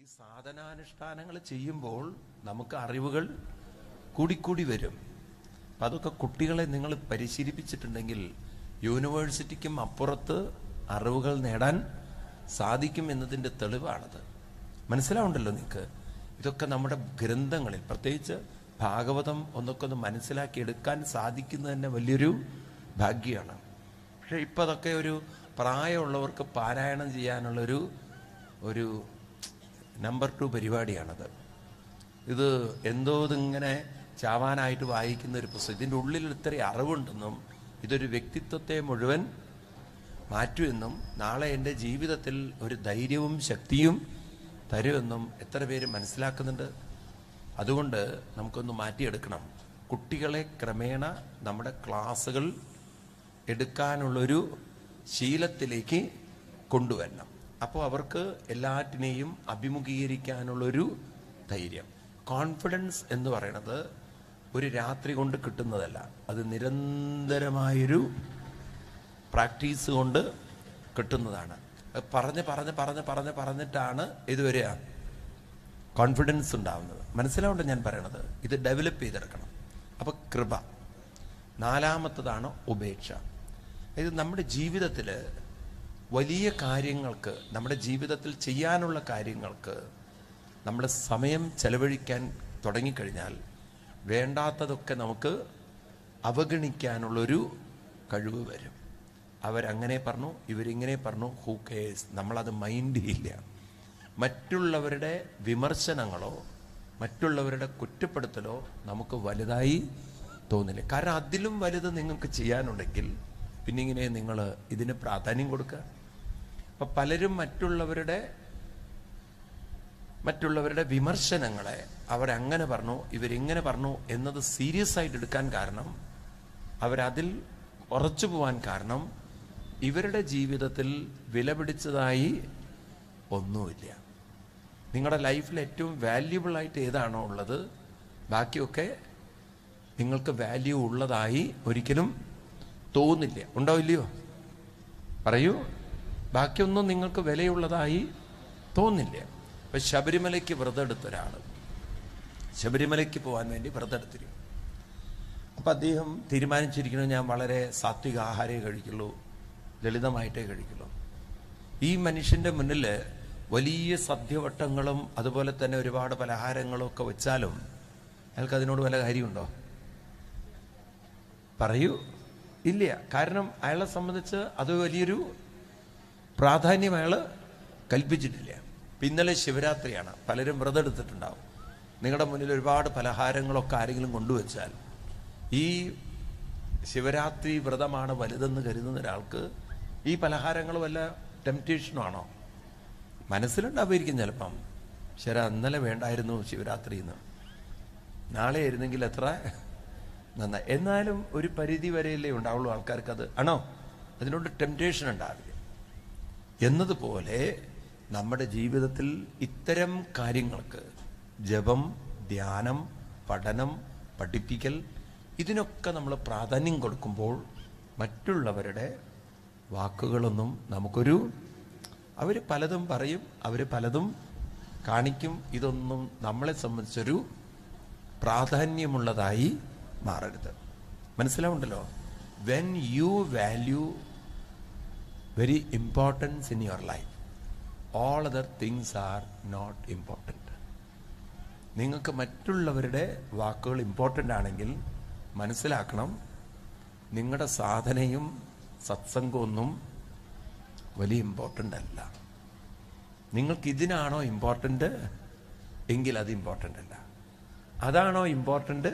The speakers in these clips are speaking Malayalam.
ഈ സാധനാനുഷ്ഠാനങ്ങൾ ചെയ്യുമ്പോൾ നമുക്ക് അറിവുകൾ കൂടിക്കൂടി വരും അപ്പം അതൊക്കെ കുട്ടികളെ നിങ്ങൾ പരിശീലിപ്പിച്ചിട്ടുണ്ടെങ്കിൽ യൂണിവേഴ്സിറ്റിക്കും അപ്പുറത്ത് അറിവുകൾ നേടാൻ സാധിക്കും എന്നതിൻ്റെ തെളിവാണത് മനസ്സിലാവുണ്ടല്ലോ നിങ്ങൾക്ക് ഇതൊക്കെ നമ്മുടെ ഗ്രന്ഥങ്ങളിൽ പ്രത്യേകിച്ച് ഭാഗവതം ഒന്നൊക്കെ ഒന്ന് മനസ്സിലാക്കി എടുക്കാൻ സാധിക്കുന്നത് തന്നെ വലിയൊരു ഭാഗ്യമാണ് പക്ഷെ ഇപ്പം അതൊക്കെ ഒരു പ്രായമുള്ളവർക്ക് പാരായണം ചെയ്യാനുള്ളൊരു ഒരു നമ്പർ ടു പരിപാടിയാണത് ഇത് എന്തോ ഇതിങ്ങനെ ചാവാനായിട്ട് വായിക്കുന്ന ഒരു പുസ്തകം ഇതിൻ്റെ ഉള്ളിൽ ഇത്ര അറിവുണ്ടെന്നും ഇതൊരു വ്യക്തിത്വത്തെ മുഴുവൻ മാറ്റുമെന്നും നാളെ എൻ്റെ ജീവിതത്തിൽ ഒരു ധൈര്യവും ശക്തിയും തരുമെന്നും എത്ര പേര് മനസ്സിലാക്കുന്നുണ്ട് അതുകൊണ്ട് നമുക്കൊന്ന് മാറ്റിയെടുക്കണം കുട്ടികളെ ക്രമേണ നമ്മുടെ ക്ലാസ്സുകൾ എടുക്കാനുള്ളൊരു ശീലത്തിലേക്ക് കൊണ്ടുവരണം അപ്പോൾ അവർക്ക് എല്ലാറ്റിനെയും അഭിമുഖീകരിക്കാനുള്ളൊരു ധൈര്യം കോൺഫിഡൻസ് എന്ന് പറയുന്നത് ഒരു രാത്രി കൊണ്ട് കിട്ടുന്നതല്ല അത് നിരന്തരമായൊരു പ്രാക്ടീസ് കൊണ്ട് കിട്ടുന്നതാണ് അത് പറഞ്ഞ് പറഞ്ഞ് പറഞ്ഞ് പറഞ്ഞ് പറഞ്ഞിട്ടാണ് ഇത് വരിക കോൺഫിഡൻസ് ഉണ്ടാവുന്നത് മനസ്സിലാവുണ്ട് ഞാൻ പറയണത് ഇത് ഡെവലപ്പ് ചെയ്തെടുക്കണം അപ്പൊ കൃപ നാലാമത്തതാണ് ഉപേക്ഷ ഇത് നമ്മുടെ ജീവിതത്തിൽ വലിയ കാര്യങ്ങൾക്ക് നമ്മുടെ ജീവിതത്തിൽ ചെയ്യാനുള്ള കാര്യങ്ങൾക്ക് നമ്മൾ സമയം ചെലവഴിക്കാൻ തുടങ്ങിക്കഴിഞ്ഞാൽ വേണ്ടാത്തതൊക്കെ നമുക്ക് അവഗണിക്കാനുള്ളൊരു കഴിവ് വരും അവരങ്ങനെ പറഞ്ഞു ഇവരിങ്ങനെ പറഞ്ഞു ഹൂ കേസ് നമ്മളത് മൈൻഡ് ചെയ്യില്ല മറ്റുള്ളവരുടെ വിമർശനങ്ങളോ മറ്റുള്ളവരുടെ കുറ്റപ്പെടുത്തലോ നമുക്ക് വലുതായി തോന്നില്ല കാരണം അതിലും വലുത് നിങ്ങൾക്ക് ചെയ്യാനുണ്ടെങ്കിൽ പിന്നെ ഇങ്ങനെ നിങ്ങൾ ഇതിന് പ്രാധാന്യം കൊടുക്കുക അപ്പൊ പലരും മറ്റുള്ളവരുടെ മറ്റുള്ളവരുടെ വിമർശനങ്ങളെ അവരങ്ങനെ പറഞ്ഞു ഇവരിങ്ങനെ പറഞ്ഞു എന്നത് സീരിയസ് ആയിട്ട് എടുക്കാൻ കാരണം അവരതിൽ ഉറച്ചു പോവാൻ കാരണം ഇവരുടെ ജീവിതത്തിൽ വിലപിടിച്ചതായി ഒന്നുമില്ല നിങ്ങളുടെ ലൈഫിൽ ഏറ്റവും വാല്യുബിൾ ആയിട്ട് ഏതാണോ ഉള്ളത് ബാക്കിയൊക്കെ നിങ്ങൾക്ക് വാല്യൂ ഉള്ളതായി ഒരിക്കലും തോന്നില്ല ഉണ്ടോ ഇല്ലയോ പറയൂ ബാക്കിയൊന്നും നിങ്ങൾക്ക് വിലയുള്ളതായി തോന്നില്ല ഇപ്പൊ ശബരിമലയ്ക്ക് വ്രതം എടുത്ത ഒരാൾ ശബരിമലയ്ക്ക് പോകാൻ വേണ്ടി വ്രതം എടുത്തിരിക്കും അപ്പൊ അദ്ദേഹം തീരുമാനിച്ചിരിക്കുന്നത് ഞാൻ വളരെ സാത്വിക ആഹാരമേ കഴിക്കുള്ളൂ ലളിതമായിട്ടേ കഴിക്കുള്ളൂ ഈ മനുഷ്യന്റെ മുന്നിൽ വലിയ സദ്യവട്ടങ്ങളും അതുപോലെ തന്നെ ഒരുപാട് പലഹാരങ്ങളും ഒക്കെ വെച്ചാലും അയാൾക്ക് അതിനോട് വല്ല കാര്യമുണ്ടോ പറയൂ ഇല്ല കാരണം അയാളെ സംബന്ധിച്ച് അത് വലിയൊരു പ്രാധാന്യം അയാൾ കൽപ്പിച്ചിട്ടില്ല ഇപ്പൊ ഇന്നലെ ശിവരാത്രിയാണ് പലരും വ്രതം എടുത്തിട്ടുണ്ടാവും നിങ്ങളുടെ മുന്നിൽ ഒരുപാട് പലഹാരങ്ങളൊക്കെ ആരെങ്കിലും കൊണ്ടുവച്ചാൽ ഈ ശിവരാത്രി വ്രതമാണ് വലുതെന്ന് കരുതുന്ന ഒരാൾക്ക് ഈ പലഹാരങ്ങൾ വല്ല ടെംപ്റ്റേഷനും ആണോ മനസ്സിലുണ്ടാവുമായിരിക്കും ചിലപ്പം ശരി ഇന്നലെ വേണ്ടായിരുന്നു ശിവരാത്രി എന്ന് നാളെ ആയിരുന്നെങ്കിൽ എത്ര നന്നായി എന്നാലും ഒരു പരിധി വരെയല്ലേ ഉണ്ടാവുള്ളൂ ആൾക്കാർക്ക് അത് ആണോ അതിനോട് ടെംപ്റ്റേഷൻ ഉണ്ടാവില്ല എന്നതുപോലെ നമ്മുടെ ജീവിതത്തിൽ ഇത്തരം കാര്യങ്ങൾക്ക് ജപം ധ്യാനം പഠനം പഠിപ്പിക്കൽ ഇതിനൊക്കെ നമ്മൾ പ്രാധാന്യം കൊടുക്കുമ്പോൾ മറ്റുള്ളവരുടെ വാക്കുകളൊന്നും നമുക്കൊരു അവർ പലതും പറയും അവർ പലതും കാണിക്കും ഇതൊന്നും നമ്മളെ സംബന്ധിച്ചൊരു പ്രാധാന്യമുള്ളതായി മാറരുത് മനസ്സിലാവുണ്ടല്ലോ when you value very importance in your life all other things are not important നിങ്ങൾക്ക് മറ്റുള്ളവരുടെ വാക്കുകൾ ഇമ്പോർട്ടൻ്റ് ആണെങ്കിൽ മനസ്സിലാക്കണം നിങ്ങളുടെ സാധനയും സത്സംഗമൊന്നും വലിയ ഇമ്പോർട്ടൻ്റ് അല്ല നിങ്ങൾക്ക് ഇതിനാണോ ഇമ്പോർട്ടൻ്റ് എങ്കിൽ അത് ഇമ്പോർട്ടൻ്റ് അല്ല അതാണോ ഇമ്പോർട്ടൻ്റ്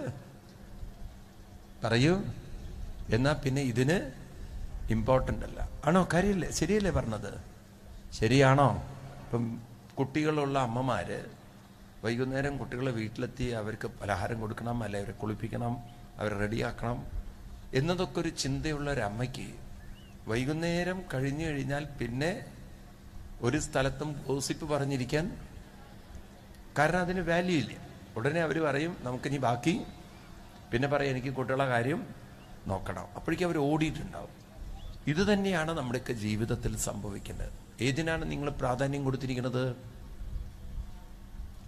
പറയൂ എന്നാ പിന്നെ ഇതിന് ഇമ്പോർട്ടൻ്റ് അല്ല ആണോ കാര്യമില്ലേ ശരിയല്ലേ പറഞ്ഞത് ശരിയാണോ ഇപ്പം കുട്ടികളുള്ള അമ്മമാര് വൈകുന്നേരം കുട്ടികളെ വീട്ടിലെത്തി അവർക്ക് പലഹാരം കൊടുക്കണം അല്ലെ അവരെ കുളിപ്പിക്കണം അവരെ റെഡിയാക്കണം എന്നതൊക്കെ ഒരു ചിന്തയുള്ള ഒരു അമ്മയ്ക്ക് വൈകുന്നേരം കഴിഞ്ഞു കഴിഞ്ഞാൽ പിന്നെ ഒരു സ്ഥലത്തും ഗോസിപ്പ് പറഞ്ഞിരിക്കാൻ കാരണം അതിന് വാല്യൂ ഇല്ല ഉടനെ അവർ പറയും നമുക്കിനി ബാക്കി പിന്നെ പറയും എനിക്ക് കുട്ടികളെ കാര്യം നോക്കണം അപ്പോഴേക്കും അവർ ഓടിയിട്ടുണ്ടാവും ഇത് തന്നെയാണ് നമ്മുടെയൊക്കെ ജീവിതത്തിൽ സംഭവിക്കുന്നത് ഏതിനാണ് നിങ്ങൾ പ്രാധാന്യം കൊടുത്തിരിക്കുന്നത്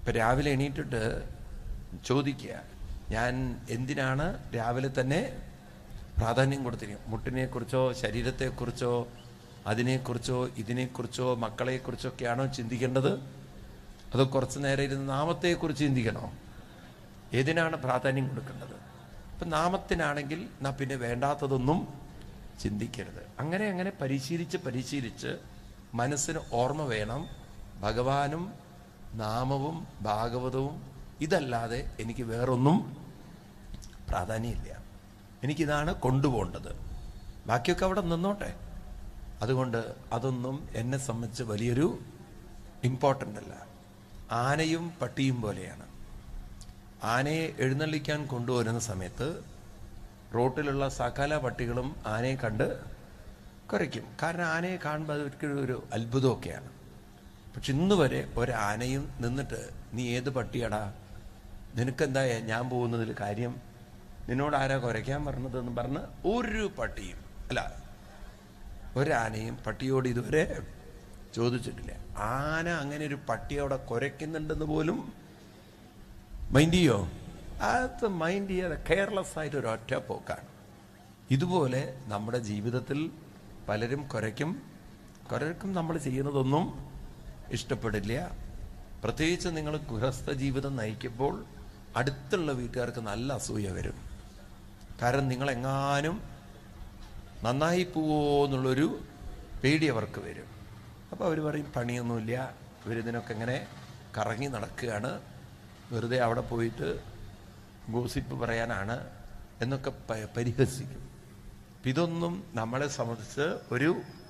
ഇപ്പൊ രാവിലെ എണീറ്റിട്ട് ചോദിക്കുക ഞാൻ എന്തിനാണ് രാവിലെ തന്നെ പ്രാധാന്യം കൊടുത്തിരിക്കുന്നത് മുട്ടിനെക്കുറിച്ചോ ശരീരത്തെക്കുറിച്ചോ അതിനെക്കുറിച്ചോ ഇതിനെക്കുറിച്ചോ മക്കളെക്കുറിച്ചൊക്കെയാണോ ചിന്തിക്കേണ്ടത് അതോ കുറച്ചു നേരം ഇരുന്ന് നാമത്തെക്കുറിച്ച് ചിന്തിക്കണോ ഏതിനാണ് പ്രാധാന്യം കൊടുക്കേണ്ടത് ഇപ്പം നാമത്തിനാണെങ്കിൽ നാ പിന്നെ വേണ്ടാത്തതൊന്നും ചിന്തിക്കരുത് അങ്ങനെ അങ്ങനെ പരിശീലിച്ച് പരിശീലിച്ച് മനസ്സിന് ഓർമ്മ വേണം ഭഗവാനും നാമവും ഭാഗവതവും ഇതല്ലാതെ എനിക്ക് വേറൊന്നും പ്രാധാന്യമില്ല എനിക്കിതാണ് കൊണ്ടുപോകേണ്ടത് ബാക്കിയൊക്കെ അവിടെ നിന്നോട്ടെ അതുകൊണ്ട് അതൊന്നും എന്നെ സംബന്ധിച്ച് വലിയൊരു ഇമ്പോർട്ടൻ്റ് അല്ല ആനയും പട്ടിയും പോലെയാണ് ആനയെ എഴുന്നള്ളിക്കാൻ കൊണ്ടുവരുന്ന സമയത്ത് റോട്ടിലുള്ള സകല പട്ടികളും ആനയെ കണ്ട് കുരയ്ക്കും കാരണം ആനയെ കാണുമ്പോൾ അതൊരിക്കലും ഒരു അത്ഭുതമൊക്കെയാണ് പക്ഷെ ഇന്ന് വരെ ഒരാനയും നിന്നിട്ട് നീ ഏത് പട്ടിയാടാ നിനക്കെന്താ ഞാൻ പോകുന്നതിൽ കാര്യം നിന്നോട് ആരാ കുരയ്ക്കാൻ പറഞ്ഞതെന്ന് പറഞ്ഞ് ഒരു പട്ടിയും അല്ല ഒരാനയും പട്ടിയോട് ഇതുവരെ ചോദിച്ചിട്ടില്ല ആന അങ്ങനെ ഒരു പട്ടി അവിടെ കുരയ്ക്കുന്നുണ്ടെന്ന് പോലും മൈൻഡ് ചെയ്യോ അത് മൈൻഡ് ചെയ്യാതെ കെയർലെസ് ആയിട്ട് ഒരു ഒറ്റ പോക്കാണ് ഇതുപോലെ നമ്മുടെ ജീവിതത്തിൽ പലരും കുരയ്ക്കും കുരയ്ക്കും നമ്മൾ ചെയ്യുന്നതൊന്നും ഇഷ്ടപ്പെടില്ല പ്രത്യേകിച്ച് നിങ്ങൾ ഗൃഹസ്ഥ ജീവിതം നയിക്കുമ്പോൾ അടുത്തുള്ള വീട്ടുകാർക്ക് നല്ല അസൂയ വരും കാരണം നിങ്ങളെങ്ങാനും നന്നായി പോവോ എന്നുള്ളൊരു പേടി അവർക്ക് വരും അപ്പോൾ അവർ പറയും പണിയൊന്നുമില്ല ഇവരിതിനൊക്കെ ഇങ്ങനെ കറങ്ങി നടക്കുകയാണ് വെറുതെ അവിടെ പോയിട്ട് ഗോസിപ്പ് പറയാനാണ് എന്നൊക്കെ പ- പരിഹസിക്കും അപ്പൊ ഇതൊന്നും നമ്മളെ സംബന്ധിച്ച് ഒരു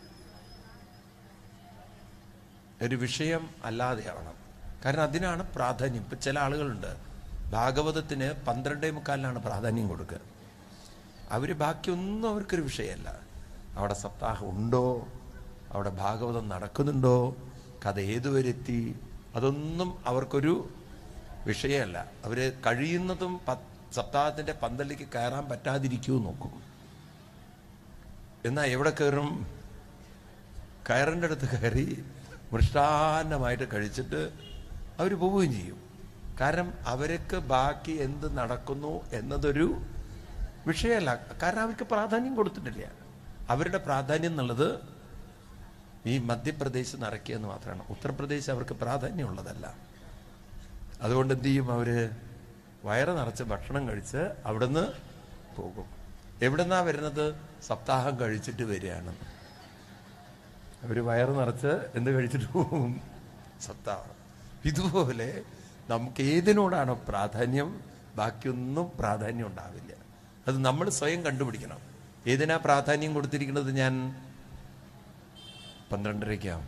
ഒരു വിഷയം അല്ലാതെയാവണം കാരണം അതിനാണ് പ്രാധാന്യം ഇപ്പൊ ചില ആളുകളുണ്ട് ഭാഗവതത്തിന് പന്ത്രണ്ടേ മുക്കാലിനാണ് പ്രാധാന്യം കൊടുക്കുക അവര് ബാക്കിയൊന്നും അവർക്കൊരു വിഷയമല്ല അവിടെ സപ്താഹം ഉണ്ടോ അവിടെ ഭാഗവതം നടക്കുന്നുണ്ടോ കഥ ഏതുവരെ എത്തി അതൊന്നും അവർക്കൊരു വിഷയമല്ല അവര് കഴിയുന്നതും പ- സപ്താഹത്തിന്റെ പന്തലിലേക്ക് കയറാൻ പറ്റാതിരിക്കൂ നോക്കും എന്നാ എവിടെ കയറും കയറിൻ്റെ അടുത്ത് കയറി മൃഷ്ടാന്നമായിട്ട് കഴിച്ചിട്ട് അവർ പോവുകയും ചെയ്യും കാരണം അവർക്ക് ബാക്കി എന്ത് നടക്കുന്നു എന്നതൊരു വിഷയമല്ല കാരണം അവർക്ക് പ്രാധാന്യം കൊടുത്തിട്ടില്ല അവരുടെ പ്രാധാന്യം എന്നുള്ളത് ഈ മധ്യപ്രദേശ് നിറയ്ക്കുക എന്ന് മാത്രമാണ് ഉത്തർപ്രദേശ് അവർക്ക് പ്രാധാന്യമുള്ളതല്ല അതുകൊണ്ട് എന്ത് ചെയ്യും അവര് വയറ് നിറച്ച് ഭക്ഷണം കഴിച്ച് അവിടുന്ന് പോകും എവിടുന്നാ വരുന്നത് സപ്താഹം കഴിച്ചിട്ട് വരികയാണ് അവര് വയറ് നിറച്ച് എന്ത് കഴിച്ചിട്ട് പോകും സപ്താഹം ഇതുപോലെ നമുക്ക് ഏതിനോടാണോ പ്രാധാന്യം ബാക്കിയൊന്നും പ്രാധാന്യം ഉണ്ടാവില്ല അത് നമ്മൾ സ്വയം കണ്ടുപിടിക്കണം ഏതിനാ പ്രാധാന്യം കൊടുത്തിരിക്കുന്നത് ഞാൻ പന്ത്രണ്ടരയ്ക്കാവും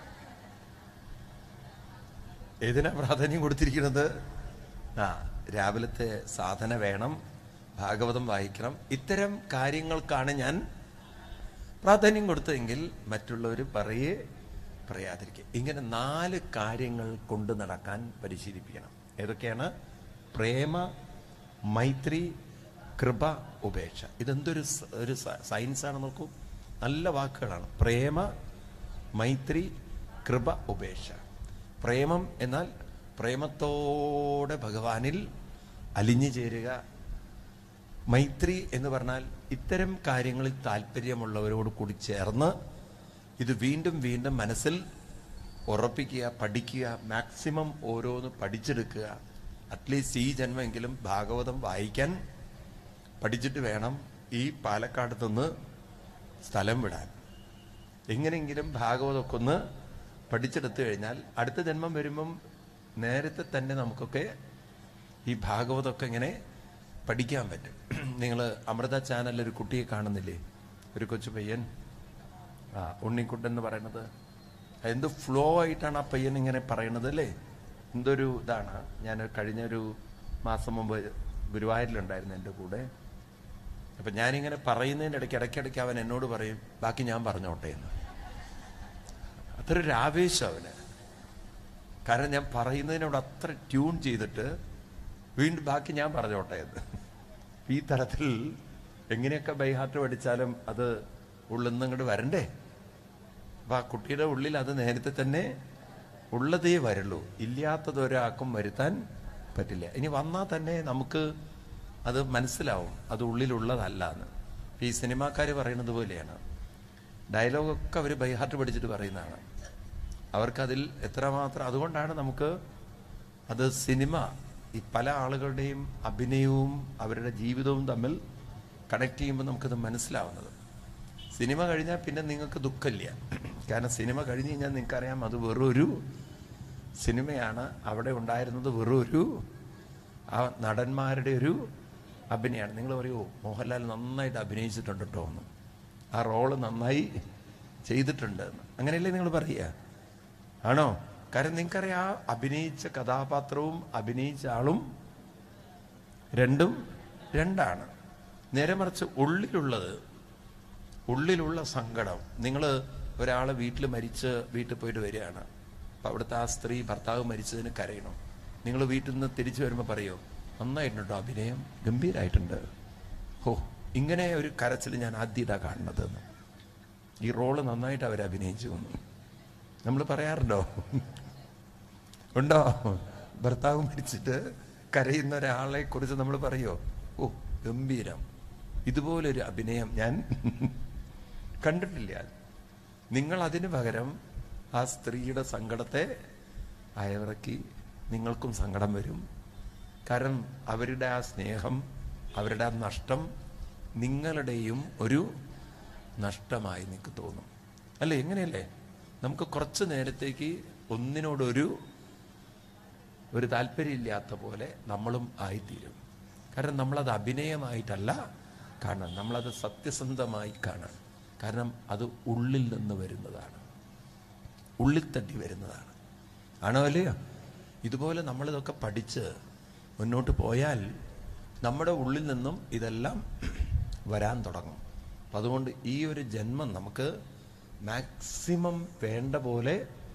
ഏതിനാ പ്രാധാന്യം കൊടുത്തിരിക്കുന്നത് ആ രാവിലത്തെ സാധന വേണം ഭാഗവതം വായിക്കണം ഇത്തരം കാര്യങ്ങൾക്കാണ് ഞാൻ പ്രാധാന്യം കൊടുത്തതെങ്കിൽ മറ്റുള്ളവർ പറയേ പറയാതിരിക്കുക ഇങ്ങനെ നാല് കാര്യങ്ങൾ കൊണ്ട് നടക്കാൻ പരിശീലിപ്പിക്കണം ഏതൊക്കെയാണ് പ്രേമ മൈത്രി കൃപ ഉപേക്ഷ ഇതെന്തൊരു സ- ഒരു സ- സയൻസാണ് നോക്കൂ നല്ല വാക്കുകളാണ് പ്രേമ മൈത്രി കൃപ ഉപേക്ഷ പ്രേമം എന്നാൽ പ്രേമത്തോടെ ഭഗവാനിൽ അലിഞ്ഞു ചേരുക മൈത്രി എന്ന് പറഞ്ഞാൽ ഇത്തരം കാര്യങ്ങളിൽ താല്പര്യമുള്ളവരോട് കൂടി ചേർന്ന് ഇത് വീണ്ടും വീണ്ടും മനസ്സിൽ ഉറപ്പിക്കുക പഠിക്കുക മാക്സിമം ഓരോന്ന് പഠിച്ചെടുക്കുക അറ്റ്ലീസ്റ്റ് ഈ ജന്മെങ്കിലും ഭാഗവതം വായിക്കാൻ പഠിച്ചിട്ട് വേണം ഈ പാലക്കാട് നിന്ന് സ്ഥലം വിടാൻ എങ്ങനെയെങ്കിലും ഭാഗവതമൊക്കെ ഒന്ന് പഠിച്ചെടുത്തു കഴിഞ്ഞാൽ അടുത്ത ജന്മം വരുമ്പം നേരത്തെ തന്നെ നമുക്കൊക്കെ ഈ ഭാഗവതമൊക്കെ ഇങ്ങനെ പഠിക്കാൻ പറ്റും നിങ്ങൾ അമൃത ചാനലിൽ ഒരു കുട്ടിയെ കാണുന്നില്ലേ ഒരു കൊച്ചു പയ്യൻ ആ ഉണ്ണിക്കുട്ടൻ എന്ന് പറയുന്നത് എന്ത് ഫ്ലോ ആയിട്ടാണ് ആ പയ്യൻ ഇങ്ങനെ പറയണത് അല്ലേ എന്തൊരു ഇതാണ് ഞാൻ കഴിഞ്ഞ ഒരു മാസം മുമ്പ് ഗുരുവായൂരിലുണ്ടായിരുന്നു എൻ്റെ കൂടെ അപ്പൊ ഞാനിങ്ങനെ പറയുന്നതിൻ്റെ ഇടയ്ക്ക് ഇടയ്ക്കിടയ്ക്ക് അവൻ എന്നോട് പറയും ബാക്കി ഞാൻ പറഞ്ഞോട്ടെ എന്ന് അത്രയൊരു ആവേശം അവന് കാരണം ഞാൻ പറയുന്നതിനോട് അത്ര ട്യൂൺ ചെയ്തിട്ട് വീണ്ടും ബാക്കി ഞാൻ പറഞ്ഞോട്ടെ എന്ന് ഈ തരത്തിൽ എങ്ങനെയൊക്കെ ബൈഹാർട്ട് പഠിച്ചാലും അത് ഉള്ളിൽ നിന്ന് ഇങ്ങോട്ട് വരണ്ടേ അപ്പൊ ആ കുട്ടിയുടെ ഉള്ളിൽ അത് നേരത്തെ തന്നെ ഉള്ളതേ വരുള്ളൂ ഇല്ലാത്തത് ഒരാൾക്കും വരുത്താൻ പറ്റില്ല ഇനി വന്നാൽ തന്നെ നമുക്ക് അത് മനസ്സിലാവും അത് ഉള്ളിലുള്ളതല്ല എന്ന് ഈ സിനിമാക്കാർ പറയുന്നത് പോലെയാണ് ഡയലോഗൊക്കെ അവർ ബൈഹാർട്ട് പഠിച്ചിട്ട് പറയുന്നതാണ് അവർക്കതിൽ എത്രമാത്രം അതുകൊണ്ടാണ് നമുക്ക് അത് സിനിമ ഈ പല ആളുകളുടെയും അഭിനയവും അവരുടെ ജീവിതവും തമ്മിൽ കണക്ട് ചെയ്യുമ്പോൾ നമുക്കത് മനസ്സിലാവുന്നത് സിനിമ കഴിഞ്ഞാൽ പിന്നെ നിങ്ങൾക്ക് ദുഃഖമില്ല കാരണം സിനിമ കഴിഞ്ഞ് കഴിഞ്ഞാൽ നിങ്ങൾക്കറിയാം അത് വെറൊരു സിനിമയാണ് അവിടെ ഉണ്ടായിരുന്നത് വെറൊരു ആ നടന്മാരുടെ ഒരു അഭിനയമാണ് നിങ്ങൾ പറയുമോ മോഹൻലാൽ നന്നായിട്ട് അഭിനയിച്ചിട്ടുണ്ട് കേട്ടോ എന്ന് ആ റോള് നന്നായി ചെയ്തിട്ടുണ്ട് എന്ന് അങ്ങനെയല്ലേ നിങ്ങൾ പറയുക ആണോ കാരണം നിങ്ങൾക്കറിയാം ആ അഭിനയിച്ച കഥാപാത്രവും അഭിനയിച്ച ആളും രണ്ടും രണ്ടാണ് നേരെ മറിച്ച് ഉള്ളിലുള്ളത് ഉള്ളിലുള്ള സങ്കടം നിങ്ങൾ ഒരാളെ വീട്ടിൽ മരിച്ച് വീട്ടിൽ പോയിട്ട് വരികയാണ് അപ്പം അവിടുത്തെ ആ സ്ത്രീ ഭർത്താവ് മരിച്ചതിന് കരയണം നിങ്ങൾ വീട്ടിൽ നിന്ന് തിരിച്ചു വരുമ്പോൾ പറയോ നന്നായിട്ടുണ്ട് അഭിനയം ഗംഭീരായിട്ടുണ്ട് ഹോ ഇങ്ങനെ ഒരു കരച്ചിൽ ഞാൻ ആദ്യമായിട്ടാണ് കാണുന്നത് എന്ന്. ഈ റോള് നന്നായിട്ട് അവർ അഭിനയിച്ചു എന്ന് നമ്മൾ പറയാറുണ്ടോ ഉണ്ടോ ഭർത്താവ് മരിച്ചിട്ട് കരയുന്ന ഒരാളെ കുറിച്ച് നമ്മൾ പറയോ ഓ ഗംഭീരം ഇതുപോലൊരു അഭിനയം ഞാൻ കണ്ടിട്ടില്ല നിങ്ങൾ അതിന് പകരം ആ സ്ത്രീയുടെ സങ്കടത്തെ അയവിറക്കി നിങ്ങൾക്കും സങ്കടം വരും കാരണം അവരുടെ ആ സ്നേഹം അവരുടെ ആ നഷ്ടം നിങ്ങളുടെയും ഒരു നഷ്ടമായി നിങ്ങൾക്ക് തോന്നും അല്ലേ എങ്ങനെയല്ലേ നമുക്ക് കുറച്ച് നേരത്തേക്ക് ഒന്നിനോടൊരു ഒരു താല്പര്യമില്ലാത്ത പോലെ നമ്മളും ആയിത്തീരും കാരണം നമ്മളത് അഭിനയമായിട്ടല്ല കാണാൻ നമ്മളത് സത്യസന്ധമായി കാണാൻ കാരണം അത് ഉള്ളിൽ നിന്ന് വരുന്നതാണ് ഉള്ളിൽ തട്ടി വരുന്നതാണ് ആണോ അല്ലയോ ഇതുപോലെ നമ്മളിതൊക്കെ പഠിച്ച് മുന്നോട്ട് പോയാൽ നമ്മുടെ ഉള്ളിൽ നിന്നും ഇതെല്ലാം വരാൻ തുടങ്ങും അപ്പം അതുകൊണ്ട് ഈ ഒരു ജന്മം നമുക്ക് മാക്സിമം വേണ്ട പോലെ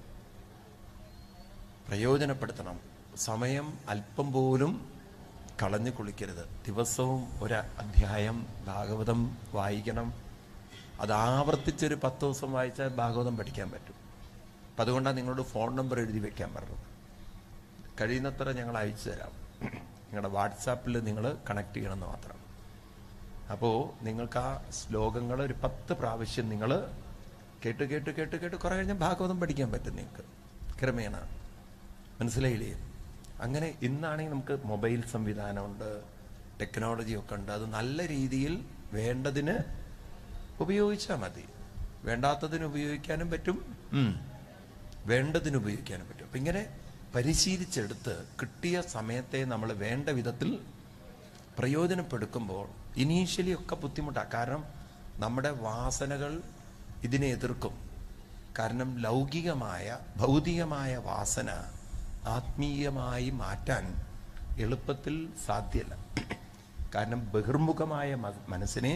പ്രയോജനപ്പെടുത്തണം സമയം അല്പം പോലും കളഞ്ഞു കുളിക്കരുത് ദിവസവും ഒരു അധ്യായം ഭാഗവതം വായിക്കണം അത് ആവർത്തിച്ചൊരു പത്ത് ദിവസം വായിച്ചാൽ ഭാഗവതം പഠിക്കാൻ പറ്റും അപ്പം അതുകൊണ്ടാണ് നിങ്ങളോട് ഫോൺ നമ്പർ എഴുതി വെക്കാൻ പറഞ്ഞത് കഴിയുന്നത്ര ഞങ്ങൾ അയച്ചു തരാം നിങ്ങളുടെ വാട്സാപ്പിൽ നിങ്ങൾ കണക്ട് ചെയ്യണമെന്ന് മാത്രം അപ്പോൾ നിങ്ങൾക്ക് ആ ശ്ലോകങ്ങൾ ഒരു പത്ത് പ്രാവശ്യം നിങ്ങൾ കേട്ട് കേട്ട് കേട്ട് കേട്ട് കുറേ കഴിഞ്ഞാൽ ഭാഗവതം പഠിക്കാൻ പറ്റും നിങ്ങൾക്ക് ക്രമേണ മനസ്സിലായില്ലേ അങ്ങനെ ഇന്നാണെങ്കിൽ നമുക്ക് മൊബൈൽ സംവിധാനമുണ്ട് ടെക്നോളജി ഒക്കെ ഉണ്ട് അത് നല്ല രീതിയിൽ വേണ്ടതിന് ഉപയോഗിച്ചാൽ മതി വേണ്ടാത്തതിന് ഉപയോഗിക്കാനും പറ്റും ഉം. വേണ്ടതിന് ഉപയോഗിക്കാനും പറ്റും അപ്പം ഇങ്ങനെ പരിശീലിച്ചെടുത്ത് കിട്ടിയ സമയത്തെ നമ്മൾ വേണ്ട വിധത്തിൽ പ്രയോജനപ്പെടുക്കുമ്പോൾ ഇനീഷ്യലി ഒക്കെ ബുദ്ധിമുട്ടാണ് കാരണം നമ്മുടെ വാസനകൾ ഇതിനെ എതിർക്കും കാരണം ലൗകികമായ ഭൗതികമായ വാസന ആത്മീയമായി മാറ്റാൻ എളുപ്പത്തിൽ സാധ്യമല്ല കാരണം ബഹിർമുഖമായ മ- മനസ്സിനെ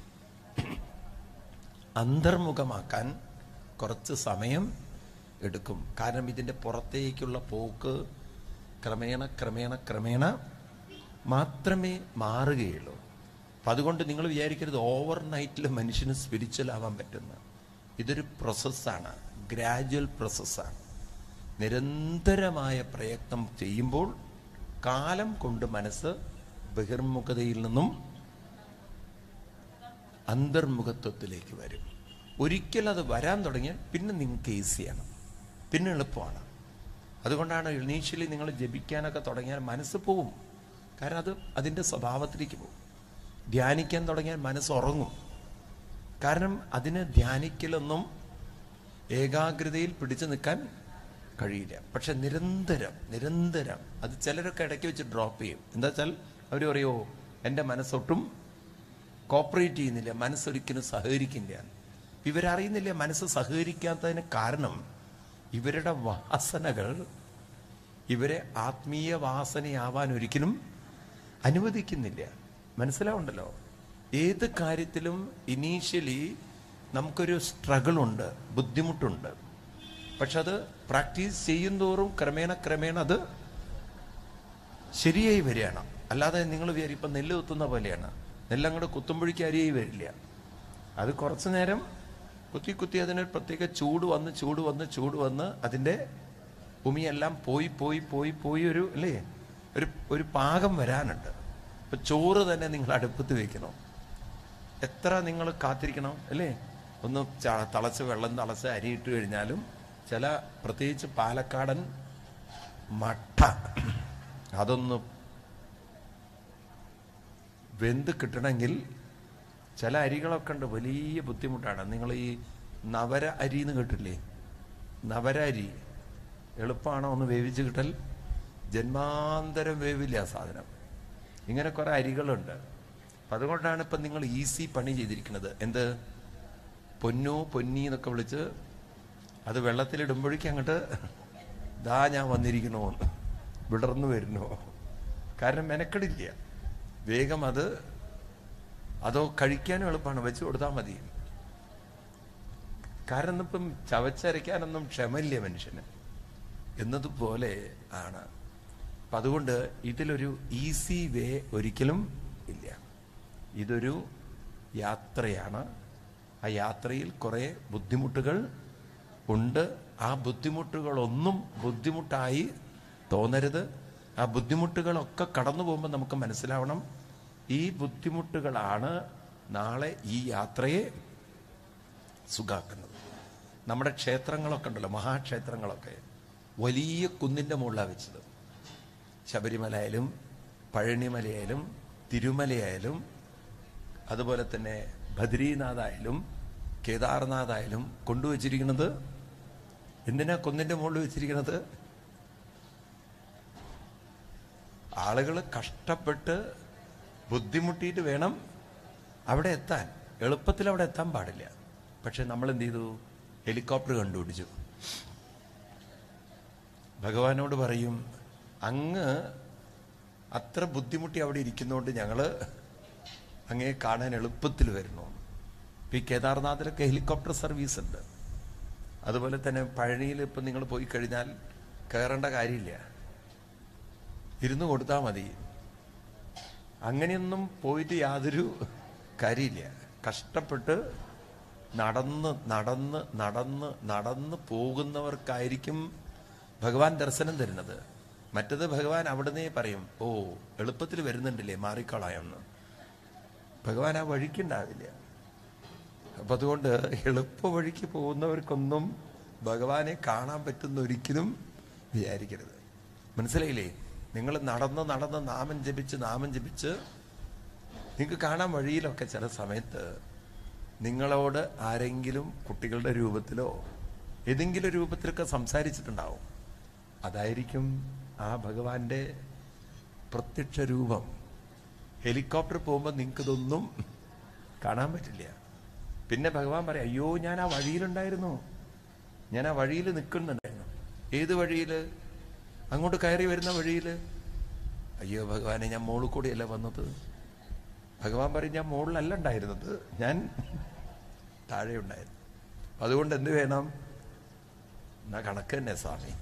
അന്തർമുഖമാക്കാൻ കുറച്ച് സമയം എടുക്കും കാരണം ഇതിൻ്റെ പുറത്തേക്കുള്ള പോക്ക് ക്രമേണ ക്രമേണ ക്രമേണ മാത്രമേ മാറുകയുള്ളൂ അപ്പം അതുകൊണ്ട് നിങ്ങൾ വിചാരിക്കരുത് ഓവർ നൈറ്റിൽ മനുഷ്യന് സ്പിരിച്വൽ ആവാൻ പറ്റുന്ന ഇതൊരു പ്രോസസ്സാണ് ഗ്രാജുവൽ പ്രോസസ്സാണ് നിരന്തരമായ പ്രയത്നം ചെയ്യുമ്പോൾ കാലം കൊണ്ട് മനസ്സ് ബഹിർമുഖതയിൽ നിന്നും അന്തർമുഖത്വത്തിലേക്ക് വരും ഒരിക്കൽ അത് വരാൻ തുടങ്ങിയാൽ പിന്നെ നിങ്ങൾക്ക് ഈസിയാണ് പിന്നെ എളുപ്പമാണ് അതുകൊണ്ടാണ് ഇനീഷ്യലി നിങ്ങൾ ജപിക്കാനൊക്കെ തുടങ്ങിയാൽ മനസ്സ് പോവും കാരണം അത് അതിൻ്റെ സ്വഭാവത്തിലേക്ക് പോകും ധ്യാനിക്കാൻ തുടങ്ങിയാൽ മനസ്സ് ഉറങ്ങും കാരണം അതിന് ധ്യാനിക്കലൊന്നും ഏകാഗ്രതയിൽ പിടിച്ചു നിൽക്കാൻ കഴിയില്ല പക്ഷെ നിരന്തരം നിരന്തരം അത് ചിലരൊക്കെ ഇടയ്ക്ക് വെച്ച് ഡ്രോപ്പ് ചെയ്യും എന്താ വെച്ചാൽ അവർ പറയുമോ എൻ്റെ മനസ്സൊട്ടും കോപ്പറേറ്റ് ചെയ്യുന്നില്ല മനസ്സൊരിക്കലും സഹകരിക്കില്ല ഇവരറിയുന്നില്ല മനസ്സ് സഹകരിക്കാത്തതിന് കാരണം ഇവരുടെ വാസനകൾ ഇവരെ ആത്മീയ വാസനയാവാൻ ഒരിക്കലും അനുവദിക്കുന്നില്ല മനസ്സിലാവുണ്ടല്ലോ ഏത് കാര്യത്തിലും ഇനീഷ്യലി നമുക്കൊരു സ്ട്രഗിൾ ഉണ്ട് ബുദ്ധിമുട്ടുണ്ട് പക്ഷെ അത് പ്രാക്ടീസ് ചെയ്യുന്തോറും ക്രമേണ ക്രമേണ അത് ശരിയായി വരികയാണ് അല്ലാതെ നിങ്ങൾ വിചാരിക്കും ഇപ്പം നെല്ല് കുത്തുന്ന പോലെയാണ് നെല്ലങ്ങോട്ട് കുത്തുമ്പോഴേക്ക് അരിയായി വരില്ല അത് കുറച്ചു നേരം കുത്തി കുത്തി അതിന് പ്രത്യേക ചൂട് വന്ന് ചൂട് വന്ന് ചൂട് വന്ന് അതിൻ്റെ ഭൂമിയെല്ലാം പോയി പോയി പോയി പോയി ഒരു അല്ലേ ഒരു ഒരു പാകം വരാനുണ്ട് ഇപ്പൊ ചോറ് തന്നെ നിങ്ങൾ അടുപ്പത്ത് വെക്കണം എത്ര നിങ്ങൾ കാത്തിരിക്കണം അല്ലേ ഒന്ന് ച- തിളച്ച് വെള്ളം തിളച്ച് അരിയിട്ട് കഴിഞ്ഞാലും ചില പ്രത്യേകിച്ച് പാലക്കാടൻ മട്ട അതൊന്ന് വെന്ത് കിട്ടണമെങ്കിൽ ചില അരികളൊക്കെ ഉണ്ട് വലിയ ബുദ്ധിമുട്ടാണ് നിങ്ങൾ ഈ നവര അരി എന്ന് കേട്ടില്ലേ നവര അരി എളുപ്പമാണോ ഒന്ന് വേവിച്ച് കിട്ടൽ ജന്മാന്തരം വേവില്ല ആ സാധനം ഇങ്ങനെ കുറെ അരികളുണ്ട് അപ്പൊ അതുകൊണ്ടാണ് ഇപ്പൊ നിങ്ങൾ ഈസി പണി ചെയ്തിരിക്കുന്നത് എന്ത് പൊന്നു പൊന്നി എന്നൊക്കെ വിളിച്ച് അത് വെള്ളത്തിലിടുമ്പോഴേക്കും അങ്ങോട്ട് ദാ ഞാൻ വന്നിരിക്കണോ എന്ന് വിടർന്നു വരുന്നോ കാരണം മെനക്കെടില്ല വേഗം അത് അതോ കഴിക്കാനും എളുപ്പമാണ് വെച്ച് കൊടുത്താൽ മതി കാരണം ഇപ്പം ചവച്ചരയ്ക്കാനൊന്നും ക്ഷമയില്ല മനുഷ്യന് എന്നതുപോലെ ആണ് അപ്പൊ അതുകൊണ്ട് ഇതിലൊരു ഈസി വേ ഒരിക്കലും ഇല്ല ഇതൊരു യാത്രയാണ് ആ യാത്രയിൽ കുറെ ബുദ്ധിമുട്ടുകൾ ഉണ്ട് ആ ബുദ്ധിമുട്ടുകളൊന്നും ബുദ്ധിമുട്ടായി തോന്നരുത് ആ ബുദ്ധിമുട്ടുകളൊക്കെ കടന്നു പോകുമ്പോൾ നമുക്ക് മനസ്സിലാവണം ഈ ബുദ്ധിമുട്ടുകളാണ് നാളെ ഈ യാത്രയെ സുഖാക്കുന്നത് നമ്മുടെ ക്ഷേത്രങ്ങളൊക്കെ ഉണ്ടല്ലോ മഹാക്ഷേത്രങ്ങളൊക്കെ വലിയ കുന്നിന്റെ മുകളിലാണ് വെച്ചത് ശബരിമലയായാലും പഴനിമലയായാലും തിരുമലയായാലും അതുപോലെ തന്നെ ബദ്രീനാഥായാലും കേദാർനാഥായാലും കൊണ്ടുവച്ചിരിക്കുന്നത് എന്തിനാ കുന്നിന്റെ മുകളിൽ വെച്ചിരിക്കുന്നത് ആളുകൾ കഷ്ടപ്പെട്ട് ബുദ്ധിമുട്ടിയിട്ട് വേണം അവിടെ എത്താൻ എളുപ്പത്തിൽ അവിടെ എത്താൻ പാടില്ല പക്ഷെ നമ്മൾ എന്ത് ചെയ്തു ഹെലികോപ്റ്റർ കണ്ടുപിടിച്ചു ഭഗവാനോട് പറയും അങ്ങ് അത്ര ബുദ്ധിമുട്ടി അവിടെ ഇരിക്കുന്നതുകൊണ്ട് ഞങ്ങള് അങ്ങേ കാണാൻ എളുപ്പത്തിൽ വരുന്നു ഇപ്പൊ ഈ കേദാർനാഥിലൊക്കെ ഹെലികോപ്റ്റർ സർവീസ് ഉണ്ട് അതുപോലെ തന്നെ പഴനിയിൽ ഇപ്പൊ നിങ്ങൾ പോയി കഴിഞ്ഞാൽ കയറേണ്ട കാര്യമില്ല ഇരുന്ന് കൊടുത്താൽ മതി അങ്ങനെയൊന്നും പോയിട്ട് യാതൊരു കാര്യമില്ല കഷ്ടപ്പെട്ട് നടന്ന് നടന്ന് നടന്ന് നടന്ന് പോകുന്നവർക്കായിരിക്കും ഭഗവാൻ ദർശനം തരുന്നത് മറ്റത് ഭഗവാൻ അവിടുന്ന് പറയും ഓ എളുപ്പത്തിൽ വരുന്നുണ്ടില്ലേ മാറിക്കളായെന്ന് ഭഗവാൻ ആ വഴിക്കുണ്ടാവില്ല അപ്പൊ അതുകൊണ്ട് എളുപ്പ വഴിക്ക് പോകുന്നവർക്കൊന്നും ഭഗവാനെ കാണാൻ പറ്റുന്ന ഒരിക്കലും വിചാരിക്കരുത് മനസ്സിലായില്ലേ നിങ്ങൾ നടന്ന് നടന്ന് നാമം ജപിച്ച് നാമം ജപിച്ച് നിങ്ങൾക്ക് കാണാൻ വഴിയിലൊക്കെ ചില സമയത്ത് നിങ്ങളോട് ആരെങ്കിലും കുട്ടികളുടെ രൂപത്തിലോ ഏതെങ്കിലും രൂപത്തിലൊക്കെ സംസാരിച്ചിട്ടുണ്ടാവും അതായിരിക്കും ആ ഭഗവാന്റെ പ്രത്യക്ഷ രൂപം ഹെലികോപ്റ്റർ പോകുമ്പോൾ നിങ്ങൾക്കിതൊന്നും കാണാൻ പറ്റില്ല പിന്നെ ഭഗവാൻ പറയാം അയ്യോ ഞാൻ ആ വഴിയിലുണ്ടായിരുന്നു ഞാൻ ആ വഴിയിൽ നിൽക്കുന്നുണ്ടായിരുന്നു ഏത് വഴിയില് അങ്ങോട്ട് കയറി വരുന്ന വഴിയില് അയ്യോ ഭഗവാനെ ഞാൻ മോളിൽ കൂടിയല്ല വന്നത് ഭഗവാൻ പറയും ഞാൻ മുകളിലല്ല ഉണ്ടായിരുന്നത് ഞാൻ താഴെ ഉണ്ടായിരുന്നു അതുകൊണ്ട് എന്ത് വേണം എന്നാ കണക്ക് തന്നെ സ്വാമി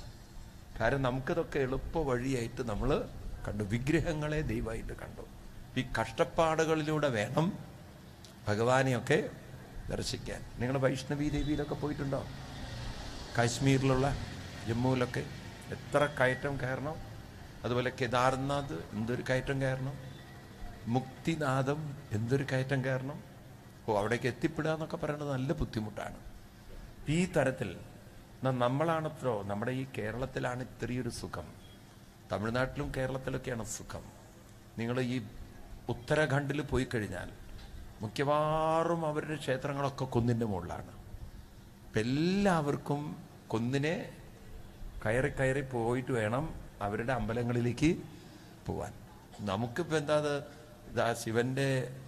കാരണം നമുക്കിതൊക്കെ എളുപ്പ വഴിയായിട്ട് നമ്മൾ കണ്ടു വിഗ്രഹങ്ങളെ ദൈവമായിട്ട് കണ്ടു ഈ കഷ്ടപ്പാടുകളിലൂടെ വേണം ഭഗവാനെയൊക്കെ ദർശിക്കാൻ നിങ്ങൾ വൈഷ്ണവി ദേവിയിലൊക്കെ പോയിട്ടുണ്ടോ കാശ്മീരിലുള്ള ജമ്മുവിലൊക്കെ എത്ര കയറ്റം കയറണം അതുപോലെ കേദാർനാഥ് എന്തൊരു കയറ്റം കയറണം മുക്തിനാഥം എന്തൊരു കയറ്റം കയറണം ഓ അവിടേക്ക് എത്തിപ്പെടുക എന്നൊക്കെ പറയുന്നത് നല്ല ബുദ്ധിമുട്ടാണ് ഈ തരത്തിൽ ന- നമ്മളാണത്രോ നമ്മുടെ ഈ കേരളത്തിലാണ് ഇത്രയൊരു സുഖം തമിഴ്നാട്ടിലും കേരളത്തിലൊക്കെയാണ് സുഖം നിങ്ങൾ ഈ ഉത്തരാഖണ്ഡിൽ പോയി കഴിഞ്ഞാൽ മിക്കവാറും അവരുടെ ക്ഷേത്രങ്ങളൊക്കെ കുന്നിൻ്റെ മുകളിലാണ് ഇപ്പം എല്ലാവർക്കും കുന്നിനെ കയറി കയറി പോയിട്ട് വേണം അവരുടെ അമ്പലങ്ങളിലേക്ക് പോവാൻ നമുക്കിപ്പോൾ എന്താ അത് ഇതാ ശിവന്റെ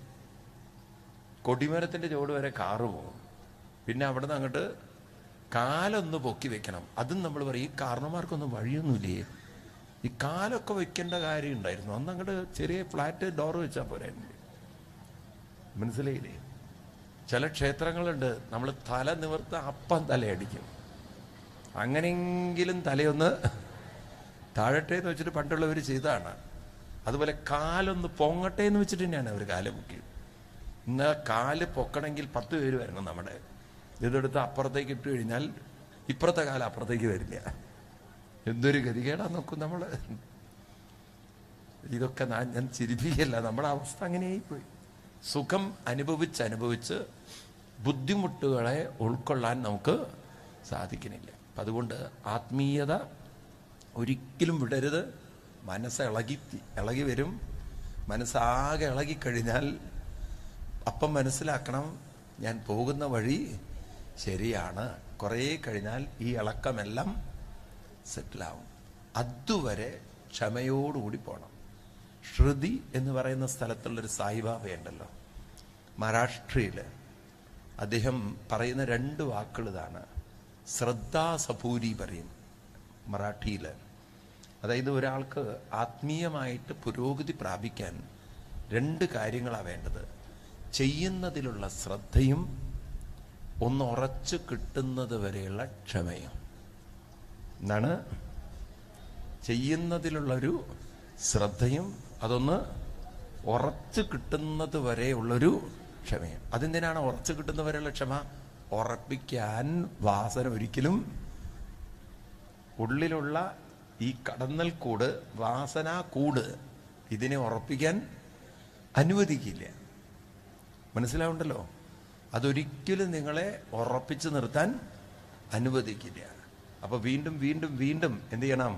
കൊടിമരത്തിന്റെ ചുവട് വരെ കാറ് പോകും പിന്നെ അവിടെ നിന്ന് അങ്ങോട്ട് കാലൊന്ന് പൊക്കി വെക്കണം അതും നമ്മൾ പറയും ഈ കാരണന്മാർക്കൊന്നും വഴിയൊന്നുമില്ലേ ഈ കാലൊക്കെ വെക്കേണ്ട കാര്യം ഉണ്ടായിരുന്നു അന്ന് അങ്ങോട്ട് ചെറിയ ഫ്ലാറ്റ് ഡോർ വെച്ചാൽ പോരായിരുന്നു മനസ്സിലായില്ലേ ചില ക്ഷേത്രങ്ങളുണ്ട് നമ്മൾ തല നിവർത്ത അപ്പം തലയടിക്കും അങ്ങനെയെങ്കിലും തലയൊന്ന് താഴട്ടെ എന്ന് വെച്ചിട്ട് പണ്ടുള്ളവർ ചെയ്തതാണ് അതുപോലെ കാലൊന്ന് പൊങ്ങട്ടെ എന്ന് വെച്ചിട്ട് തന്നെയാണ് അവർ കാല് പൊക്കി ഇന്ന് കാല് പൊക്കണമെങ്കിൽ പത്ത് പേര് വരണം നമ്മുടെ ഇതെടുത്ത് അപ്പുറത്തേക്ക് ഇട്ട് കഴിഞ്ഞാൽ ഇപ്പുറത്തെ കാലം അപ്പുറത്തേക്ക് വരില്ല എന്തൊരു ഗതികേടാ നോക്കും നമ്മള് ഇതൊക്കെ ഞാൻ ഞാൻ ചിരിപ്പിക്കല്ല നമ്മുടെ അവസ്ഥ അങ്ങനെയായിപ്പോയി സുഖം അനുഭവിച്ച് അനുഭവിച്ച് ബുദ്ധിമുട്ടുകളെ ഉൾക്കൊള്ളാൻ നമുക്ക് സാധിക്കുന്നില്ല അപ്പം അതുകൊണ്ട് ആത്മീയത ഒരിക്കലും വിടരുത് മനസ്സ് ഇളകി ഇളകി വരും മനസ്സാകെ ഇളകിക്കഴിഞ്ഞാൽ അപ്പം മനസ്സിലാക്കണം ഞാൻ പോകുന്ന വഴി ശരിയാണ് കുറേ കഴിഞ്ഞാൽ ഈ ഇളക്കമെല്ലാം സെറ്റിലാവും അതുവരെ ക്ഷമയോടുകൂടി പോകണം ശ്രുതി എന്ന് പറയുന്ന സ്ഥലത്തുള്ളൊരു സായിബാബയുണ്ടല്ലോ മഹാരാഷ്ട്രയില് അദ്ദേഹം പറയുന്ന രണ്ട് വാക്കുകൾ ഇതാണ് ശ്രദ്ധാസപൂരി പറയും മറാഠിയിൽ അതായത് ഒരാൾക്ക് ആത്മീയമായിട്ട് പുരോഗതി പ്രാപിക്കാൻ രണ്ട് കാര്യങ്ങളാണ് വേണ്ടത് ചെയ്യുന്നതിലുള്ള ശ്രദ്ധയും ഒന്ന് ഉറച്ചു കിട്ടുന്നത് വരെയുള്ള ക്ഷമയും എന്താണ് ചെയ്യുന്നതിലുള്ളൊരു ശ്രദ്ധയും അതൊന്ന് ഉറച്ചു കിട്ടുന്നത് വരെയുള്ളൊരു ക്ഷമയും അതെന്തിനാണ് ഉറച്ചു കിട്ടുന്നത് വരെയുള്ള ക്ഷമ ഉറപ്പിക്കാൻ വാസന ഒരിക്കലും ഉള്ളിലുള്ള ഈ കടന്നൽ കൂട് വാസന കൂട് ഇതിനെ ഉറപ്പിക്കാൻ അനുവദിക്കില്ല മനസ്സിലാവുണ്ടല്ലോ അതൊരിക്കലും നിങ്ങളെ ഉറപ്പിച്ചു നിർത്താൻ അനുവദിക്കില്ല അപ്പൊ വീണ്ടും വീണ്ടും വീണ്ടും എന്ത് ചെയ്യണം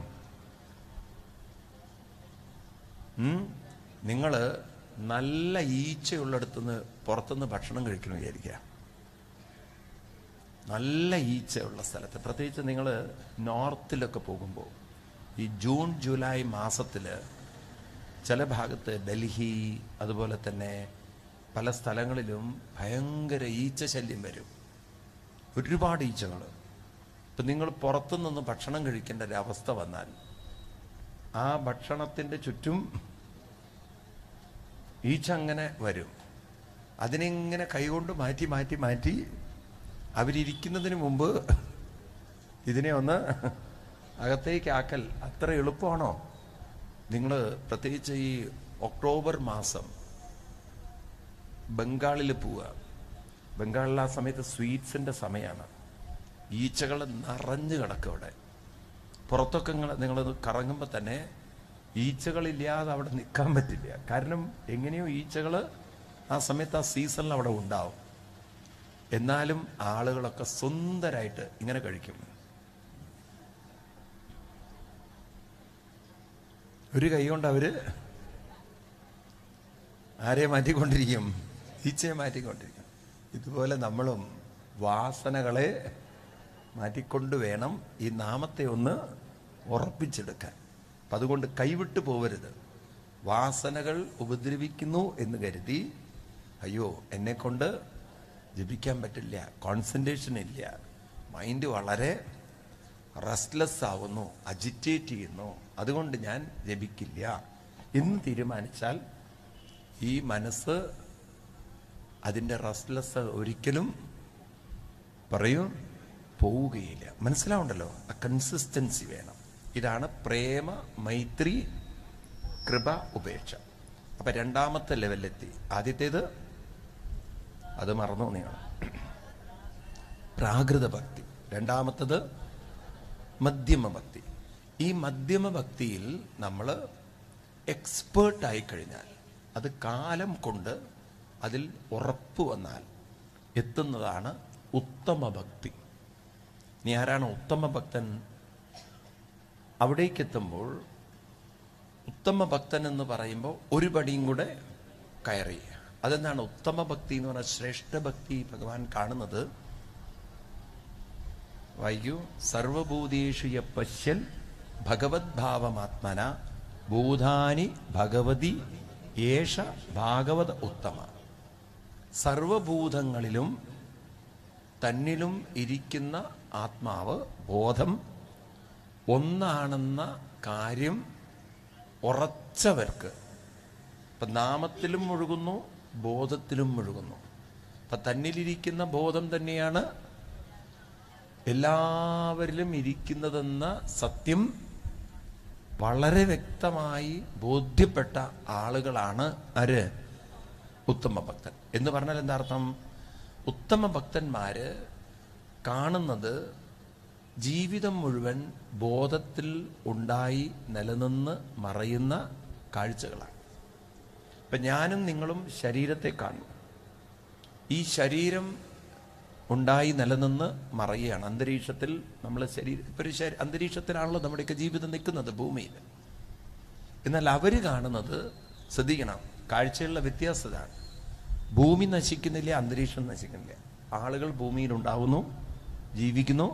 നിങ്ങൾ നല്ല ഈച്ചയുള്ളിടത്തുനിന്ന് പുറത്തുനിന്ന് ഭക്ഷണം കഴിക്കണം വിചാരിക്കുക നല്ല ഈച്ചയുള്ള സ്ഥലത്ത് പ്രത്യേകിച്ച് നിങ്ങൾ നോർത്തിലൊക്കെ പോകുമ്പോൾ ഈ ജൂൺ ജൂലൈ മാസത്തിൽ ചില ഭാഗത്ത് ഡൽഹി അതുപോലെ തന്നെ പല സ്ഥലങ്ങളിലും ഭയങ്കര ഈച്ച ശല്യം വരും ഒരുപാട് ഈച്ചകൾ ഇപ്പം നിങ്ങൾ പുറത്തുനിന്ന് ഭക്ഷണം കഴിക്കേണ്ട ഒരു അവസ്ഥ വന്നാൽ ആ ഭക്ഷണത്തിൻ്റെ ചുറ്റും ഈച്ച അങ്ങനെ വരും അതിനെങ്ങനെ കൈകൊണ്ട് മാറ്റി മാറ്റി മാറ്റി അവരിയ്ക്കുന്നതിന് മുമ്പ് ഇതിനെ ഒന്ന് അകത്തേക്ക് ആക്കൽ അത്ര എളുപ്പമാണോ നിങ്ങൾ പ്രത്യേകിച്ച് ഈ ഒക്ടോബർ മാസം ബംഗാളിൽ പോവുക ബംഗാളിൽ ആ സമയത്ത് സ്വീറ്റ്സിന്റെ സമയമാണ് ഈച്ചകൾ നിറഞ്ഞു കിടക്കും അവിടെ പുറത്തൊക്കെ നിങ്ങൾ കറങ്ങുമ്പോൾ തന്നെ ഈച്ചകളില്ലാതെ അവിടെ നിൽക്കാൻ പറ്റില്ല കാരണം എങ്ങനെയോ ഈച്ചകൾ ആ സമയത്ത് ആ സീസണിൽ അവിടെ ഉണ്ടാവും എന്നാലും ആളുകളൊക്കെ സുന്ദരായിട്ട് ഇങ്ങനെ കഴിക്കും ഒരു കൈ കൊണ്ട് അവര് ആരെ മാറ്റിക്കൊണ്ടിരിക്കും ഈച്ചയെ മാറ്റിക്കൊണ്ടിരിക്കും ഇതുപോലെ നമ്മളും വാസനകളെ മാറ്റിക്കൊണ്ട് വേണം ഈ നാമത്തെ ഒന്ന് ഉറപ്പിച്ചെടുക്കാൻ അപ്പം അതുകൊണ്ട് കൈവിട്ട് പോവരുത് വാസനകൾ ഉപദ്രവിക്കുന്നു എന്ന് കരുതി അയ്യോ എന്നെ കൊണ്ട് ജപിക്കാൻ പറ്റില്ല കോൺസെൻട്രേഷൻ ഇല്ല മൈൻഡ് വളരെ റെസ്റ്റ്ലെസ് ആവുന്നു അജിറ്റേറ്റ് ചെയ്യുന്നു അതുകൊണ്ട് ഞാൻ ജപിക്കില്ല എന്ന് തീരുമാനിച്ചാൽ ഈ മനസ്സ് അതിൻ്റെ റെസ്റ്റ്ലെസ് ഒരിക്കലും പറയൂ പോവുകയില്ല മനസ്സിലാവുണ്ടല്ലോ ആ കൺസിസ്റ്റൻസി വേണം ഇതാണ് പ്രേമ മൈത്രി കൃപ ഉപേക്ഷ അപ്പൊ രണ്ടാമത്തെ ലെവലിലെത്തി ആദ്യത്തേത് അത് മറന്നു നിങ്ങൾ പ്രാകൃത ഭക്തി രണ്ടാമത്തത് മധ്യമ ഭക്തി ഈ മധ്യമ ഭക്തിയിൽ നമ്മൾ എക്സ്പേർട്ടായി കഴിഞ്ഞാൽ അത് കാലം കൊണ്ട് അതിൽ ഉറപ്പ് വന്നാൽ എത്തുന്നതാണ് ഉത്തമ ഭക്തി ഇനി ആരാണ് ഉത്തമ ഭക്തൻ അവിടേക്ക് എത്തുമ്പോൾ ഉത്തമ ഭക്തൻ എന്ന് പറയുമ്പോൾ ഒരു പടിയും കൂടെ കയറി അതെന്താണ് ഉത്തമ ഭക്തി എന്ന് പറഞ്ഞാൽ ശ്രേഷ്ഠ ഭക്തി ഭഗവാൻ കാണുന്നത് വൈകു സർവഭൂതേഷു യ പശ്യൻ ഭഗവത് ഭാവമാത്മന ഭൂതാനി ഭഗവതി യേഷ ഭാഗവത ഉത്തമ സർവഭൂതങ്ങളിലും തന്നിലും ഇരിക്കുന്ന ആത്മാവ് ബോധം ഒന്നാണെന്ന കാര്യം ഉറച്ചവർക്ക് ഇപ്പൊ നാമത്തിലും മുഴുകുന്നു ബോധത്തിലും മുഴുകുന്നു അപ്പൊ തന്നിലിരിക്കുന്ന ബോധം തന്നെയാണ് എല്ലാവരിലും ഇരിക്കുന്നതെന്ന സത്യം വളരെ വ്യക്തമായി ബോധ്യപ്പെട്ട ആളുകളാണ് ആര് ഉത്തമ ഭക്തൻ എന്ന് പറഞ്ഞാൽ എന്താ അർത്ഥം ഉത്തമ ഭക്തന്മാര് കാണുന്നത് ജീവിതം മുഴുവൻ ബോധത്തിൽ ഉണ്ടായി നിലനിന്ന് മറയുന്ന കാഴ്ചകളാണ് ഇപ്പം ഞാനും നിങ്ങളും ശരീരത്തെ കാണും ഈ ശരീരം ഉണ്ടായി നിലനിന്ന് മറയുകയാണ് അന്തരീക്ഷത്തിൽ നമ്മൾ ശരീരം ഇപ്പൊ ഒരു ശരീ- അന്തരീക്ഷത്തിലാണല്ലോ നമ്മുടെയൊക്കെ ജീവിതം നിൽക്കുന്നത് ഭൂമിയിൽ എന്നാൽ അവര് കാണുന്നത് ശ്രദ്ധിക്കണം കാഴ്ചയുള്ള വ്യത്യാസതാണ് ഭൂമി നശിക്കുന്നില്ല അന്തരീക്ഷം നശിക്കുന്നില്ല ആളുകൾ ഭൂമിയിൽ ഉണ്ടാവുന്നു ജീവിക്കുന്നു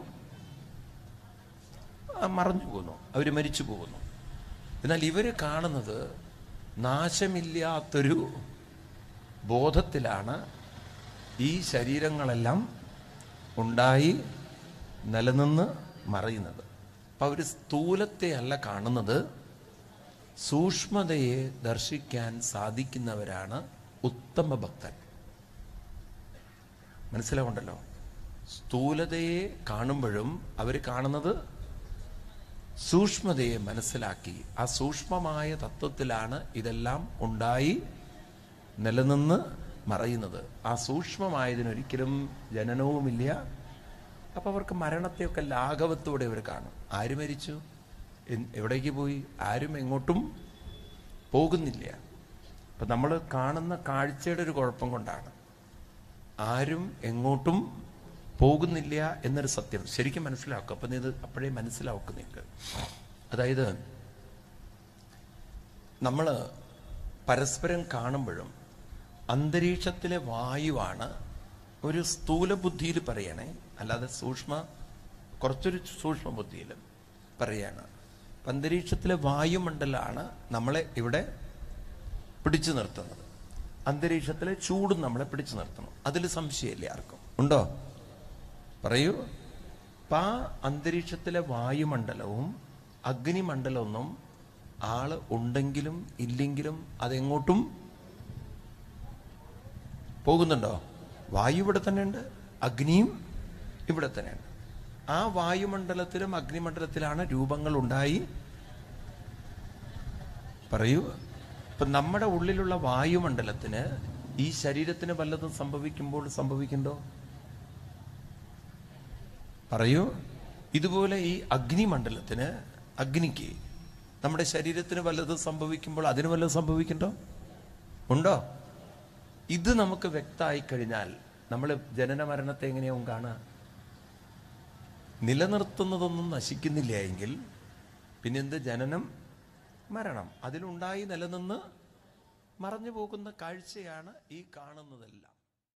ആ, മറഞ്ഞു പോകുന്നു അവർ മരിച്ചു പോകുന്നു എന്നാൽ ഇവർ കാണുന്നത് നാശമില്ലാത്തൊരു ബോധത്തിലാണ് ഈ ശരീരങ്ങളെല്ലാം ഉണ്ടായി നിലനിന്ന് മറയുന്നത് അപ്പൊ അവർ സ്ഥൂലത്തെ അല്ല കാണുന്നത് സൂക്ഷ്മതയെ ദർശിക്കാൻ സാധിക്കുന്നവരാണ് ഉത്തമ ഭക്തൻ മനസ്സിലാവുണ്ടല്ലോ സ്ഥൂലതയെ കാണുമ്പോഴും അവർ കാണുന്നത് സൂക്ഷ്മതയെ മനസ്സിലാക്കി ആ സൂക്ഷ്മമായ തത്വത്തിലാണ് ഇതെല്ലാം ഉണ്ടായി നിലനിന്ന് മറയുന്നത് ആ സൂക്ഷ്മമായതിനൊരിക്കലും ജനനവുമില്ല അപ്പൊ അവർക്ക് മരണത്തെയൊക്കെ ലാഘവത്തോടെ അവർ കാണും ആര് മരിച്ചു എൻ- എവിടേക്ക് പോയി ആരും എങ്ങോട്ടും പോകുന്നില്ല അപ്പൊ നമ്മൾ കാണുന്ന കാഴ്ചയുടെ ഒരു കുഴപ്പം കൊണ്ടാണ് ആരും എങ്ങോട്ടും പോകുന്നില്ല എന്നൊരു സത്യം ശരിക്കും മനസ്സിലാക്കും അപ്പൊ നീ ഇത് അപ്പോഴേ മനസ്സിലാക്കും നിങ്ങൾക്ക് അതായത് നമ്മൾ പരസ്പരം കാണുമ്പോഴും അന്തരീക്ഷത്തിലെ വായുവാണ് ഒരു സ്ഥൂല ബുദ്ധിയിൽ പറയണേ അല്ലാതെ സൂക്ഷ്മ കുറച്ചൊരു സൂക്ഷ്മ ബുദ്ധിയിൽ പറയാണ് അപ്പൊ അന്തരീക്ഷത്തിലെ വായുമണ്ഡലമാണ് നമ്മളെ ഇവിടെ പിടിച്ചു നിർത്തുന്നത് അന്തരീക്ഷത്തിലെ ചൂടും നമ്മളെ പിടിച്ചു നിർത്തണം അതിൽ സംശയമില്ല ആർക്കും ഉണ്ടോ പറയൂ അപ്പൊ ആ അന്തരീക്ഷത്തിലെ വായുമണ്ഡലവും അഗ്നിമണ്ഡലമൊന്നും ആള് ഉണ്ടെങ്കിലും ഇല്ലെങ്കിലും അതെങ്ങോട്ടും പോകുന്നുണ്ടോ വായു ഇവിടെ തന്നെ ഉണ്ട് അഗ്നിയും ഇവിടെ തന്നെയുണ്ട് ആ വായുമണ്ഡലത്തിലും അഗ്നിമണ്ഡലത്തിലാണ് രൂപങ്ങൾ ഉണ്ടായി പറയൂ ഇപ്പൊ നമ്മുടെ ഉള്ളിലുള്ള വായുമണ്ഡലത്തിന് ഈ ശരീരത്തിന് വല്ലതും സംഭവിക്കുമ്പോൾ സംഭവിക്കുന്നുണ്ടോ പറയൂ ഇതുപോലെ ഈ അഗ്നിമണ്ഡലത്തിന് അഗ്നിക്ക് നമ്മുടെ ശരീരത്തിന് വല്ലതും സംഭവിക്കുമ്പോൾ അതിന് വല്ലതും സംഭവിക്കുന്നുണ്ടോ ഉണ്ടോ ഇത് നമുക്ക് വ്യക്തമായി കഴിഞ്ഞാൽ നമ്മൾ ജനന മരണത്തെ എങ്ങനെയാവും കാണുക നിലനിർത്തുന്നതൊന്നും നശിക്കുന്നില്ല എങ്കിൽ പിന്നെന്ത് ജനനം മരണം അതിലുണ്ടായി നിലനിന്ന് മറഞ്ഞു പോകുന്ന കാഴ്ചയാണ് ഈ കാണുന്നതെല്ലാം